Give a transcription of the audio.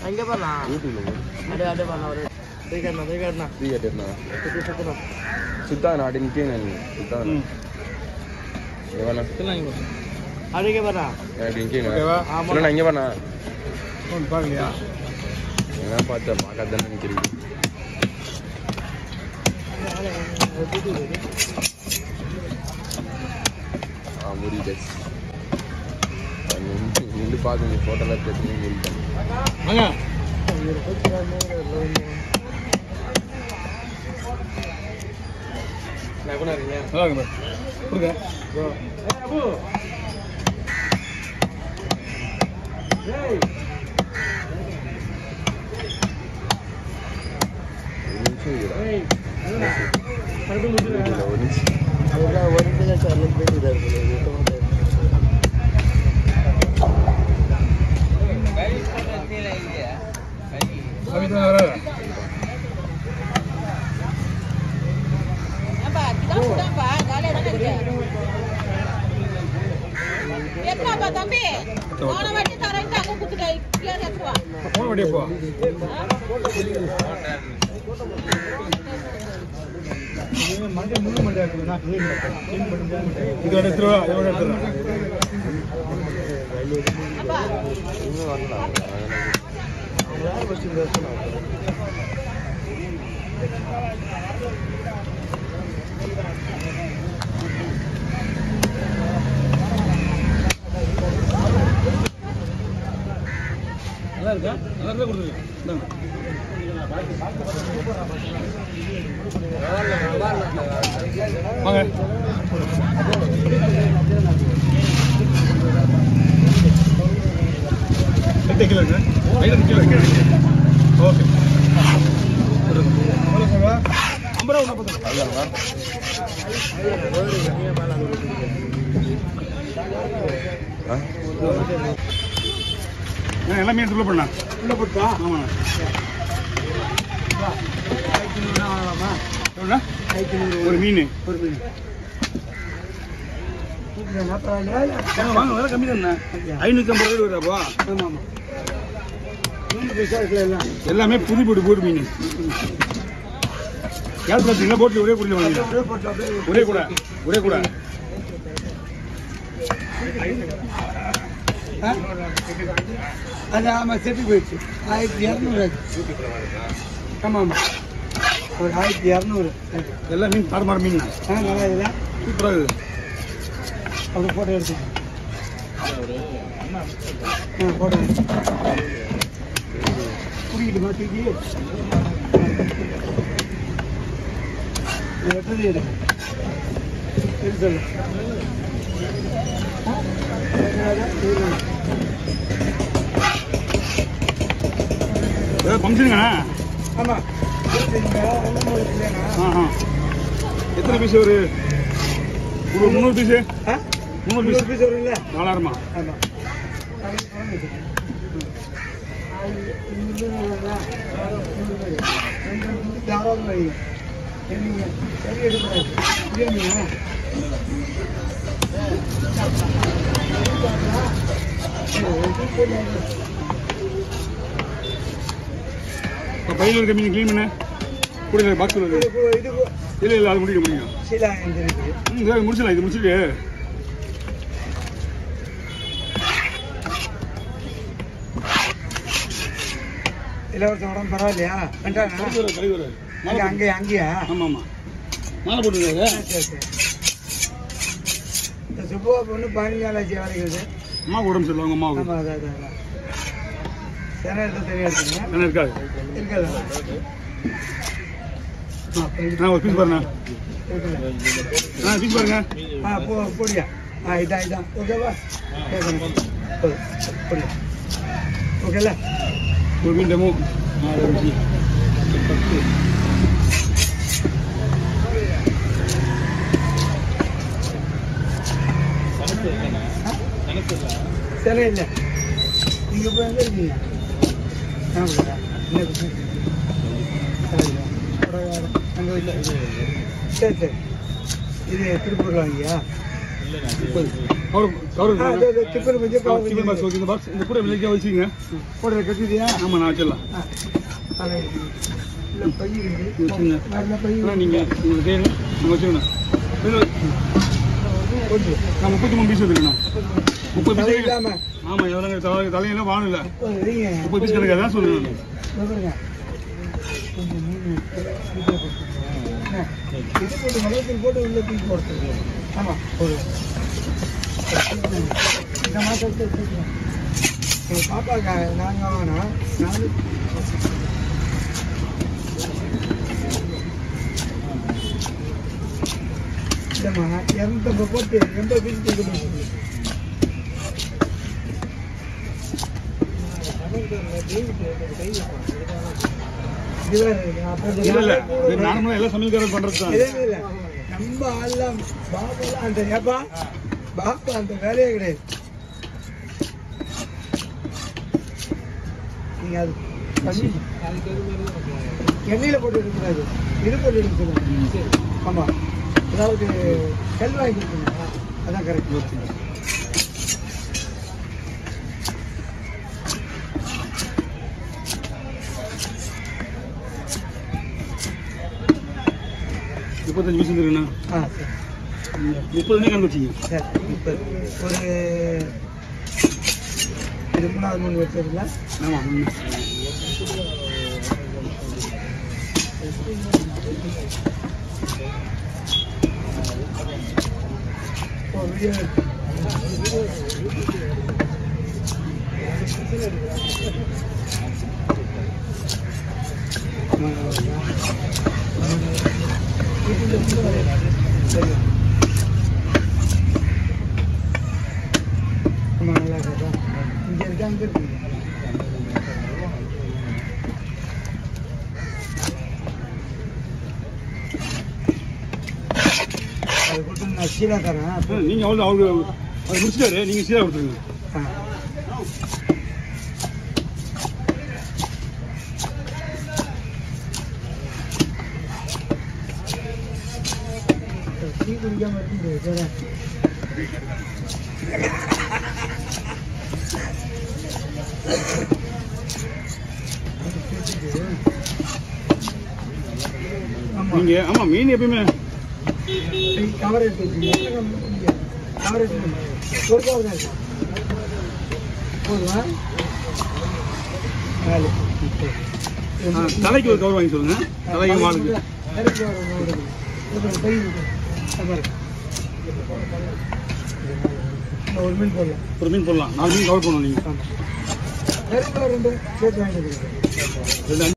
அங்கே பண்ணலாம் யூடியூப்ல போடு. அப்படியே அப்படியே பண்ணலாம் ஒரு தூக்கிடணும் தூக்கிடணும் ஃப்ரீ கட்டிருந்தா சுற்றி சுற்றணும் சுத்தாத நாட்டு நிற்கேன் சுத்தாத எவனா அப்படியே பண்ணலாம் எனக்கு நிற்கேங்க ஓகேவா? இல்லைண்ணா இங்கே பண்ணா ஒன்று பார்க்கலையா என்ன பார்த்தேன் பார்க்காத தானே நிற்கிறீங்க ஆ முடியுது நின்று பார்த்து ஃபோட்டோலாம் எடுத்து முடிட்டேன் வாங்க நல்லா இருக்கு பாரு. கொடுங்க ஒரு நிமிஷம் இருக்குடா. இல்ல, ஒரு நிமிஷம் அதுதான் ஒரு நிமிஷம் சொல்லி போயிட்டு சாமி தான் வர ஏன்பா, இதான் கூடப்பா, ஜாலியா தானே இருக்கு. எத்தனாப்பா தம்பி போன வாட்டி தரேன்ட்டு அங்க குடுத்துட்டு கீழே எடுத்துட்டு வா. போன வண்டியா போ மண்டே முழு மண்டே இருக்குதுண்ணா இதோட எடுத்துருவா இதோட எடுத்துருவா அப்பா, இன்னும் வரலாம் நல்லா இருக்கா நல்லா இருந்தா கொடுத்துருங்க இந்தாங்க. வாங்க எட்டு கிலோ இருக்கு ஐநூறு கிலோ இருக்கு ஓகே எவ்வளோ சொல்லுவா ஐம்பது ரூபா நாற்பது ரூபா அதுதானா ஆ நான் எல்லாமே எடுத்து உள்ள பண்ணா உள்ள போட்டா ஆமாண்ணா எவ்வளோண்ணா ஒரு மீன் ஒரு மீன் வாங்க வேலை கம்மி தானே ஐநூற்றி ஐம்பது ரூபாய் வருதாப்பா எல்லாமே புது போட்டு போட்டு மீன் கேஸ் பார்த்தீங்களா போட்டு ஒரே குடியில் வாங்க ஒரே கூட ஒரே கூட அது ஆமாம் செத்து போயிடுச்சு ஆயிரத்தி இரநூறு ஆச்சு ஆமாம் ஆமாம் ஒரு ஆயிரத்தி இரநூறு எல்லா மீன் தாறுமாறு மீன் ஆ நல்லா இருக்குதா சூப்பராக இருக்குது அப்படி போட்டோ எடுத்துக்கோங்க ஆ போட்டோ குடிக்கிட்டு தூக்கி எட்டது எடுங்க எடு சொல்லு ஆ? என்னடா? இது. ஏதாவது ஃபங்க்ஷனுங்கண்ணா ஆமாம் எடுத்துங்க ஒன்றும் இல்லைண்ணா ஆ ஆ எத்தனை பீஸ் ஒரு ஒரு முந்நூறு பீஸு ஆ முந்நூறு நூறு பீஸ் பீஸ் வரும்ல நாலாயிரமா ஆமாம் தாராளம் வைங்க சரிங்க சரி எடுக்கூடாது புரியுங்களா இப்போ பையில இருக்க மீன் க்ளீன் பண்ண கூட பாக்ஸ் இருக்கு இது இல்லை இல்லை அது முடிக்க முடியும் சீலா இருக்கு ம் இதை முடிச்சிடலாம் இது முடிச்சுட்டு இலவசம் உடம்பு பரவாயில்லையா வந்துட்டாங்க கழிவு கழிவு அங்கே அங்கே அங்கேயா ஆமாம் ஆமாம் மாலை போட்டுருக்காரு சரி சரி இந்த சுப்புவா பொண்ணு பதினஞ்சு நாள் ஆச்சு வேலைக்கு அம்மாவுக்கு உடம்பு சரியில்லை அவங்க அம்மாவுக்கு ஆமாம் அதான் அதான் அதான் சில இடத்துல தெரியாது இருக்குங்க என்ன இருக்காது இருக்காதா ஆ, அப்ப இது- ஆ ஒரு பீஸ் பாருண்ணா இருக்குல்ல. ஆ பீஸ் பாருங்க ஆ போ போடியா ஆ இதான் இதான் ஓகேவா கேட்கணும் போதும் போடியா ஓகேல ஒரு மீன் டெமோ ஆ இருந்துச்சு பத்து சில இல்லை நீங்கள் இப்போ எங்கே இருக்கீங்க ஞாபகம் என்ன business? சரிங்க. பரவாயில்ல. அங்கே இல்லை சரி சரி இது திருப்பூரில் வாங்கியா முப்பது கவர் கவர் ஆ, இது, இது, டிஃபன் கொஞ்சம் கவர் டிஃபன் பாக்ஸ் ஓகே இந்த பாக்ஸ் இந்த கூட விலைக்கா வச்சுக்கங்க போடுற கட்டிட்டியா ஆமா நான் வச்சிடலாம் ஆ, அதை இல்லை பை இருக்கு இது வச்சுங்க வேற பை ஆனா நீங்க உங்க கையில நீங்க வச்சுக்கணும் இதுல கொஞ்சம் நான் முப்பத்தி மூணு பீஸ் வந்துருக்கேன் முப்பது தலை பீஸ் இல்லாம ஆமா எவ்வளோ தலை தலையெல்லாம் வாங்கல இல்லை முப்பது வைங்க. முப்பது பீஸ் கிடைக்காது தான் சொல்லுவேன் இதோ பாருங்க. கொஞ்சம் மீன் வீட்டில் போட்டுருங்க. இது போட்டு மிளகுத்தூள் போட்டு உள்ள தூக்கி போட்டுருங்க. ஆமா போடு. இந்த மாசத்தை வச்சுக்கலாம். எங்க பாப்பாக்கா நாங்க வேணாம் நாலு இல்லைம்மா இரநூத்தம்பது போட்டு எண்பது பீஸ் கொடுக்கணும் இது வேற இருக்கு. அப்புறம் இல்ல இல்ல இது நார்மலா எல்லா சமையல்காரர் பண்றது தான் இல்ல, இல்ல, இல்ல. நம்ம ஆள்லாம் பாபாலாம் அந்த ஏப்பா பாப்பா அந்த வேலையே கிடையாது நீங்க அது பண்ணி எண்ணெயில போட்டு எடுக்கக்கூடாது இது போட்டு எடுக்கக்கூடாது ஆமா அதாவது கல் வாங்கி கொடுக்கணும் அதான் கரெக்ட் முப்பத்தஞ்சு பீஸ் வந்துருக்குண்ணா ஆ சரி முப்பது கணக்கு வச்சுங்க சரி இப்போ ஒரு இது மூணாவது மூணு வச்சதுல ஆமா ம். ஒரு வீடியோ ஆமா நல்லா இருக்கா இங்க இருக்கா அங்க இருக்கு அது போட்டு நான் சீலா தரேன் ஆ, நீங்க அவ்வளோ அவரு அவர் முடிச்சிட்டாரு நீங்க சீரா கொடுத்துருங்க ஆ. டீ குடிக்காம இருக்க முடியாது ஆமா நீங்க ஆமா மீன் எப்பயுமே கவர் எடுத்து வச்சுங்க கவர் எடுத்து வைங்க. ஒரு கவர் தான் இருக்கு போதுமா நாலு ஆ, தலைக்கு ஒரு கவர் வாங்கி சொல்லுங்க தலைக்கு மாலுக்கு தலைக்கு ஒரு கவர் இருக்கு. இது பாருங்க, பை இருக்கு. அது பாருங்க. இந்த ஒரு மீன் போடலாம் ஒரு மீன் போடலாம் நாலு மீன் கவர் பண்ணணும் நீங்க ஆமா. நெருப்பு ரெண்டு சேர்த்து வாங்கிட்டு வந்துருங்க. ரெண்டு